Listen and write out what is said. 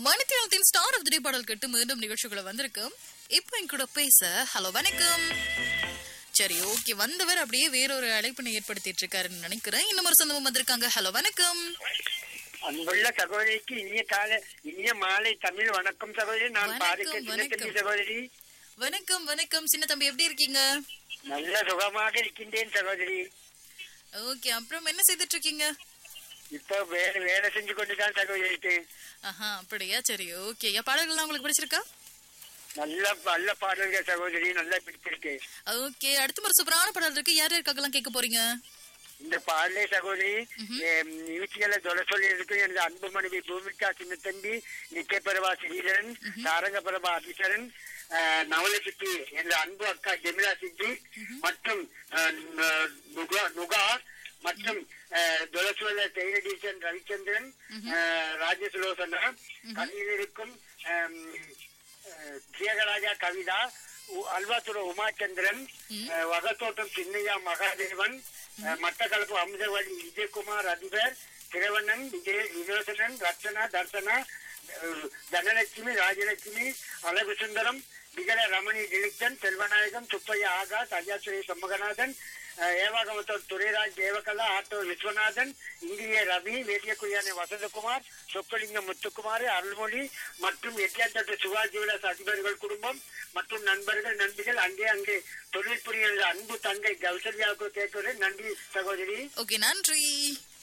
மணித்தியாலத்தின் star of the டே பாடல் கேட்டு மீண்டும் நிகழ்ச்சிக்குள்ள வந்திருக்கு இப்போ என் கூட பேச ஹலோ வணக்கம் சரி ஓகே வந்தவர் அப்படியே வேறொரு அழைப்பினை ஏற்படுத்திட்டு இருக்காருன்னு நினைக்கிறேன் இன்னும் ஒரு சொந்தமும் வந்திருக்காங்க ஹலோ வணக்கம் அன்புள்ள சகோதரிக்கு இனிய கால இனிய மாலை தமிழ் வணக்கம் சகோதரி நான் வணக்கம், பாதிக்க சின்னத்தம்பி வணக்கம். சகோதரி வணக்கம் வணக்கம் சின்ன தம்பி எப்படி இருக்கீங்க நல்ல சுகமாக இருக்கின்றேன் சகோதரி ஓகே அப்புறம் என்ன செய்துட்டு இருக்கீங்க இப்போ வேலை வேலை செஞ்சு கொண்டுதான் சகோதரி இருக்கேன் ஆஹா அப்படியா சரி ஓகே பாடல்கள்லாம் உங்களுக்கு பிடிச்சிருக்கா நல்ல நல்ல பாடல்கள் சகோதரி நல்லா பிடிச்சிருக்கு ஓகே அடுத்த ஒரு சூப்பரான பாடல் இருக்கு யார் யாருக்காகலாம் கேட்க போறீங்க இந்த பாடலே சகோதரி நிகழ்ச்சிகளை சொல்ல சொல்லி இருக்கு எனது அன்பு மனைவி பூமிகா சின்னத்தம்பி நிக்கப்பிரபா ஸ்ரீதரன் சாரங்கபிரபா அபிசரன் அஹ், நவலசுத்தி என்ற அன்பு அக்கா ஜெமிலா சித்தி மற்றும் அஹ், நு- நுகா- நுகா மற்றும் துளசுவல டெய்லடீசன் ரவிச்சந்திரன் அஹ், ராஜசுலோசனா கதையில் இருக்கும் அம், அஹ், தியாகராஜா கவிதா உ- அல்வாத்துறை உமாச்சந்திரன் அஹ், வகத்தோட்டம் சின்னையா மகாதேவன் அஹ், மட்டக்களப்பு அமுதவழி விஜயகுமார் அதிபர் திரவண்ணன் விஜய வினோசனன் ரச்சனா தர்சனா அஹ், தனலட்சுமி ராஜலட்சுமி அழகு சுந்தரம் விகட ரமணி டிலிக்டன் செல்வநாயகம் சுப்பையா ஆகாஷ் அஜாசுரை சண்முகநாதன் அஹ், ஏவாகமத்தோர் துரைராஜ் தேவகலா ஆட்டோ விஸ்வநாதன் இந்திய ரவி வேட்டியக்குடியான வசந்தகுமார் சொக்கலிங்கம் முத்துக்குமார் அருள்மொழி மற்றும் எட்டியாத்தட்டு சிவாஜி விலாஸ் அதிபர்கள் குடும்பம் மற்றும் நண்பர்கள் நண்பிகள் அங்கே அங்கே தொழில் புரிகிற அன்பு தங்கை கௌசல்யாவுக்கு கேட்கிறேன் நன்றி சகோதரி ஓகே நன்றி